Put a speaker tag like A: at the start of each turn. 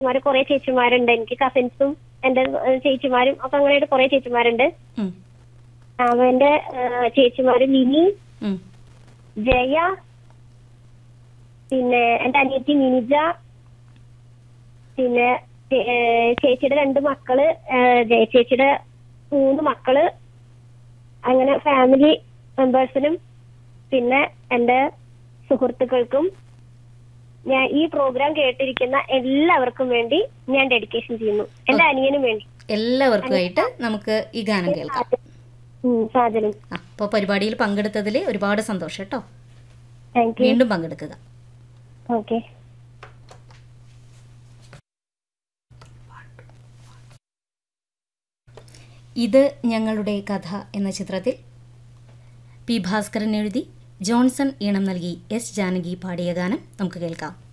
A: ചേച്ചിമാര് കുറെ ചേച്ചിമാരുണ്ട് എനിക്ക് കസിൻസും എന്റെ ഏഹ്, ചേച്ചിമാരും ഒക്കെ അങ്ങനെ കുറെ ചേച്ചിമാരുണ്ട്
B: ഉം,
A: അപ്പൊ എന്റെ ഏഹ്, ചേച്ചിമാര് മിനി
B: ഉം.
A: ജയ പിന്നെ എന്റെ അനിയത്തി മിനിജ പിന്നെ ചേ- ഏഹ് ചേച്ചിയുടെ രണ്ട് മക്കള് ഏഹ് ജയ ചേച്ചിയുടെ മൂന്ന് മക്കള് അങ്ങനെ ഫാമിലി മെമ്പേഴ്സിനും പിന്നെ എന്റെ സുഹൃത്തുക്കൾക്കും ഞാൻ ഈ പ്രോഗ്രാം കേട്ടിരിക്കുന്ന എല്ലാവർക്കും വേണ്ടി ഞാൻ ഡെഡിക്കേഷൻ ചെയ്യുന്നു എന്റെ അനിയനും വേണ്ടി
B: എല്ലാവർക്കുമായിട്ട് നമുക്ക് ഈ ഗാനം കേൾക്കാം
A: ഉം, സാജനും
B: ആ അപ്പോൾ പരിപാടിയിൽ പങ്കെടുത്തതിൽ ഒരുപാട് സന്തോഷം കേട്ടോ
A: താങ്ക് യു
B: വീണ്ടും പങ്കെടുക്കുക
A: ഓക്കെ
B: ഇത് ഞങ്ങളുടെ കഥ എന്ന ചിത്രത്തിൽ പി ഭാസ്കരൻ എഴുതി ജോൺസൺ ഈണം നൽകി എസ് ജാനകി പാടിയ ഗാനം നമുക്ക് കേൾക്കാം